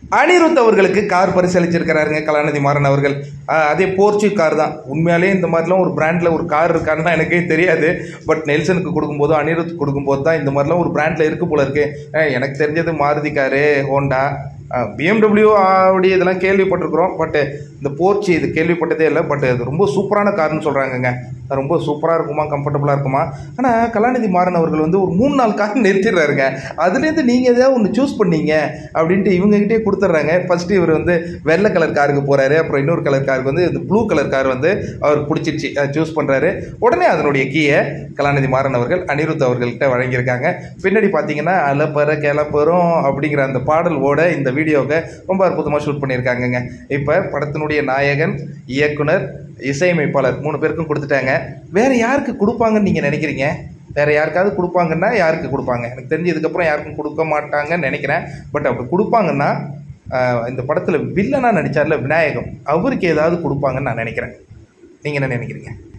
அனிருத் அவர்களுக்கு கார் பரிசளிச்சிருக்கிறாருங்க கலாநிதி மாறன் அவர்கள் அஹ் அதே போர்ச்சு கார் தான் உண்மையாலே இந்த மாதிரிலாம் ஒரு பிராண்டில் ஒரு கார் இருக்கான்னு எனக்கே தெரியாது பட் நெல்சனுக்கு கொடுக்கும்போது அனிருத் கொடுக்கும்போது தான் இந்த மாதிரிலாம் ஒரு பிராண்டில் இருக்கு போல இருக்கு அஹ் எனக்கு தெரிஞ்சது மாருதி காரு ஹோண்டா பிஎம்டபிள்யூ அப்படி இதெல்லாம் கேள்விப்பட்டிருக்கிறோம் பட் இந்த போர்ச்சு இது கேள்விப்பட்டதே இல்லை பட் அது ரொம்ப சூப்பரான கார்னு சொல்கிறாங்கங்க ரொம்ப சூப்பராக இருக்குமா கம்ஃபர்டபுளாக இருக்குமா ஆனால் கலாநிதி மாறன் அவர்கள் வந்து ஒரு மூணு நாலு கார் நிறுத்திடுறாருங்க அதுலேருந்து நீங்கள் எதாவது ஒன்று சூஸ் பண்ணீங்க அப்படின்ட்டு இவங்ககிட்டே கொடுத்துட்றாங்க ஃபஸ்ட்டு இவர் வந்து வெள்ளை கலர் காருக்கு போகிறாரு அப்புறம் இன்னொரு கலர் காருக்கு வந்து இந்த ப்ளூ கலர் கார் வந்து அவர் பிடிச்சிருச்சு சூஸ் பண்ணுறாரு உடனே அதனுடைய கீயை கலாநிதி மாறன் அவர்கள் அனிருத் அவர்கள்ட்ட வழங்கியிருக்காங்க பின்னாடி பார்த்தீங்கன்னா அலப்பற கிளப்பரும் அப்படிங்கிற அந்த பாடல் ஓட இந்த வீடியோவை ரொம்ப அற்புதமாக ஷூட் பண்ணியிருக்காங்கங்க இப்போ படத்தினுடைய நாயகன் இயக்குனர் இசையமைப்பாளர் மூணு பேருக்கும் கொடுத்துட்டாங்க வேற யாருக்கு கொடுப்பாங்கன்னு நீங்கள் நினைக்கிறீங்க வேற யாருக்காவது கொடுப்பாங்கன்னா யாருக்கு கொடுப்பாங்க எனக்கு தெரிஞ்சு இதுக்கப்புறம் யாருக்கும் கொடுக்க மாட்டாங்கன்னு நினைக்கிறேன் பட் அப்படி கொடுப்பாங்கன்னா ஆஹ், இந்த படத்தில் வில்லனாக நடித்தார்ல விநாயகம் அவருக்கு ஏதாவது கொடுப்பாங்கன்னு நான் நினைக்கிறேன் நீங்கள் என்ன நினைக்கிறீங்க